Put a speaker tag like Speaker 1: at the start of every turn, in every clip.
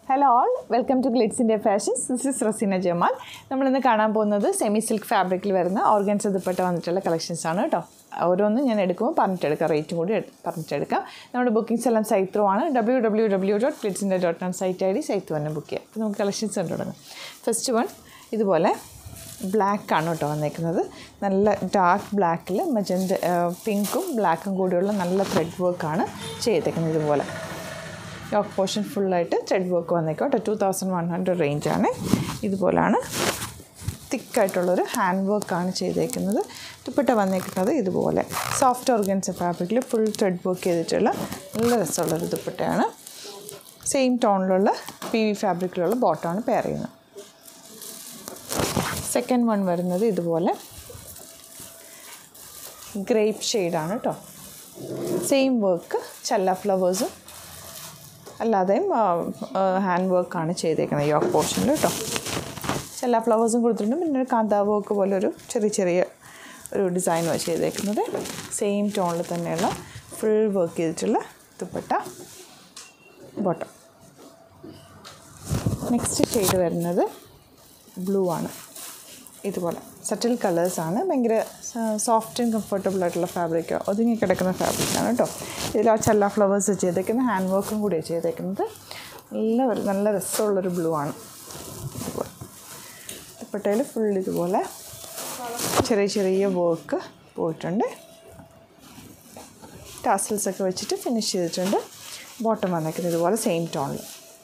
Speaker 1: hello all welcome to Glitz India fashions this is Razeena Jamal നമ്മളിന്ന് കാണാൻ പോകുന്നത് സെമി സിൽക്ക് ഫാബ്രിക്കിൽ വരുന്ന ഓർഗൻസ് ദുപ്പട്ട വന്നിട്ടുള്ള കളക്ഷൻസ് ആണ് കേട്ടോ ഓരോന്നും ഞാൻ എടുക്കുമ്പോൾ പറഞ്ഞിട്ടെടുക്കാം റേറ്റും കൂടി എടു- പറഞ്ഞിട്ടെടുക്കാം നമ്മുടെ ബുക്കിംഗ്സ് എല്ലാം സൈത്രോ ആണ് W W W dot Glitz India dot com site I D site തന്നെ ബുക്ക് ചെയ്യാം അപ്പോൾ നമുക്ക് കളക്ഷൻസ് കണ്ടു തുടങ്ങാം ഫസ്റ്റ് വൺ ഇതുപോലെ ബ്ലാക്ക് ആണ് കേട്ടോ വന്നേക്കുന്നത് നല്ല ഡാർക്ക് ബ്ലാക്കിൽ മജന്ത പിങ്കും ബ്ലാക്കും കൂടിയുള്ള നല്ല ത്രെഡ് വർക്കാണ് ചെയ്തേക്കുന്നത് ഇതുപോലെ യോക്ക് പോർഷൻ ഫുള്ളായിട്ട് ത്രെഡ് വർക്ക് വന്നേക്കും കേട്ടോ ടു തൗസൻഡ് വൺ ഹൺഡ്രഡ് റേഞ്ചാണ് ഇതുപോലാണ് തിക്കായിട്ടുള്ളൊരു ഹാൻഡ് വർക്കാണ് ചെയ്തേക്കുന്നത് ദുപ്പട്ട വന്നേക്കുന്നത് ഇതുപോലെ സോഫ്റ്റ് ഓർഗൻസ് ഫാബ്രിക്കിൽ ഫുൾ ത്രെഡ് വർക്ക് ചെയ്തിട്ടുള്ള നല്ല രസമുള്ളൊരു ദുപ്പട്ടയാണ് സെയിം ടോണിലുള്ള പി വി ഫാബ്രിക്കിലുള്ള ബോട്ടമാണ് പെയർ ചെയ്യുന്നത് സെക്കൻഡ് വൺ വരുന്നത് ഇതുപോലെ ഗ്രേപ്പ് ഷെയ്ഡാണ് കേട്ടോ സെയിം വർക്ക് ചല്ല ഫ്ലവേഴ്സും അല്ലാതെയും ഹാൻഡ് വർക്കാണ് ചെയ്തേക്കുന്നത് യോക്ക് പോർഷനിൽ കേട്ടോ എല്ലാ ഫ്ലവേഴ്സും കൊടുത്തിട്ടുണ്ട് പിന്നെ ഒരു കാന്താ വർക്ക് പോലെ ഒരു ചെറിയ ചെറിയ ഒരു ഡിസൈനുമാണ് ചെയ്തേക്കുന്നത് സെയിം ടോണിൽ തന്നെയുള്ള ഫുൾ വർക്ക് ചെയ്തിട്ടുള്ള ദുപ്പട്ട ബോട്ടം നെക്സ്റ്റ് ഷെയ്ഡ് വരുന്നത് ബ്ലൂ ആണ് ഇതുപോലെ സറ്റിൽ കളേഴ്സാണ് ഭയങ്കര സോഫ്റ്റ് ആൻഡ് കംഫർട്ടബിൾ ആയിട്ടുള്ള ഫാബ്രിക് ഒതുങ്ങി കിടക്കുന്ന ഫാബ്രിക്കാണ് കേട്ടോ ഇതിൽ ആ ചല്ല ഫ്ലവേഴ്സ് ചെയ്തേക്കുന്ന ഹാൻഡ് വർക്കും കൂടിയാണ് ചെയ്തേക്കുന്നത് നല്ല ഒരു നല്ല രസമുള്ളൊരു ബ്ലൂ ആണ് ഇതുപോലെ ദുപ്പട്ടയിൽ ഫുൾ ഇതുപോലെ ചെറിയ ചെറിയ വർക്ക് പോയിട്ടുണ്ട് ടാസൽസ് ഒക്കെ വെച്ചിട്ട് ഫിനിഷ് ചെയ്തിട്ടുണ്ട് ബോട്ടം വന്നേക്കുന്നത് ഇതുപോലെ സെയിം ടോണിൽ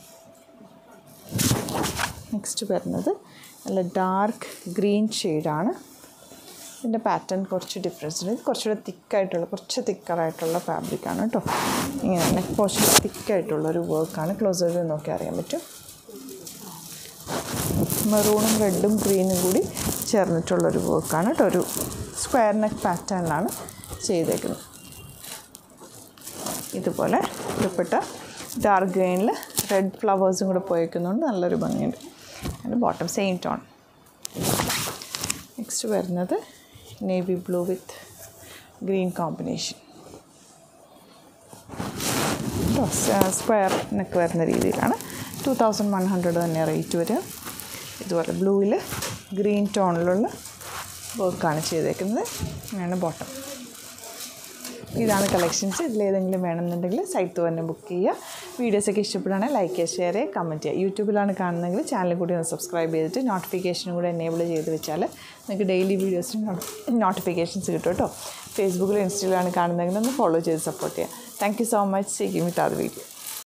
Speaker 1: നെക്സ്റ്റ് വരുന്നത് നല്ല ഡാർക്ക് ഗ്രീൻ ഷെയ്ഡാണ് ഇതിൻ്റെ പാറ്റേൺ കുറച്ച് ഡിഫറൻസ് ഉണ്ട് ഇത് കുറച്ചുകൂടെ തിക്കായിട്ടുള്ള കുറച്ച് തിക്കറായിട്ടുള്ള ഫാബ്രിക്കാണ് കേട്ടോ ഇങ്ങനെ നെക്ക് പോർഷൻ തിക്കായിട്ടുള്ള ഒരു വർക്കാണ് ക്ലോസർ നോക്കി അറിയാൻ പറ്റും മെറൂണും റെഡും ഗ്രീനും കൂടി ചേർന്നിട്ടുള്ളൊരു വർക്കാണ് കേട്ടോ ഒരു സ്ക്വയർ നെക്ക് പാറ്റേണിലാണ് ചെയ്തേക്കുന്നത് ഇതുപോലെ ദുപ്പട്ട ഡാർക്ക് ഗ്രീനിൽ റെഡ് ഫ്ലവേഴ്സും കൂടെ പോയേക്കുന്നതുകൊണ്ട് നല്ലൊരു ഭംഗിയുണ്ട് അതിൻ്റെ ബോട്ടം സെയിം ടോൺ നെക്സ്റ്റ് വരുന്നത് navy blue with green combination square neck വരുന്ന രീതിയിലാണ് ടു തൗസൻഡ് വൺ ഹൺഡ്രഡ് തന്നെ റേറ്റ് വരിക ഇതുപോലെ ബ്ലൂവിൽ ഗ്രീൻ ടോണിലുള്ള വർക്കാണ് ചെയ്തേക്കുന്നത് അങ്ങനെയാണ് ബോട്ടം ഇതാണ് കളക്ഷൻസ് ഇതിലേതെങ്കിലും വേണമെന്നുണ്ടെങ്കിൽ സൈറ്റ് തന്നെ ബുക്ക് ചെയ്യുക വീഡിയോസൊക്കെ ഇഷ്ടപ്പെടുകയാണെങ്കിൽ ലൈക്ക് ചെയ്യുക ഷെയർ ചെയ്യുക കമൻറ്റ് ചെയ്യുക യൂട്യൂബിലാണ് കാണുന്നതെങ്കിൽ ചാനൽ കൂടി ഒന്ന് സബ്സ്ക്രൈബ് ചെയ്തിട്ട് നോട്ടിഫിക്കേഷനും കൂടി എനേബിൾ ചെയ്ത് വെച്ചാൽ നിങ്ങൾക്ക് ഡെയിലി വീഡിയോസിന് നോട്ടിഫിക്കേഷൻസ് കിട്ടും കേട്ടോ ഫേസ്ബുക്കിലും ഇൻസ്റ്റയിലാണ് കാണുന്നതെങ്കിൽ ഒന്ന് ഫോളോ ചെയ്ത് സപ്പോർട്ട് ചെയ്യുക thank you so much seeking with അത് വീഡിയോ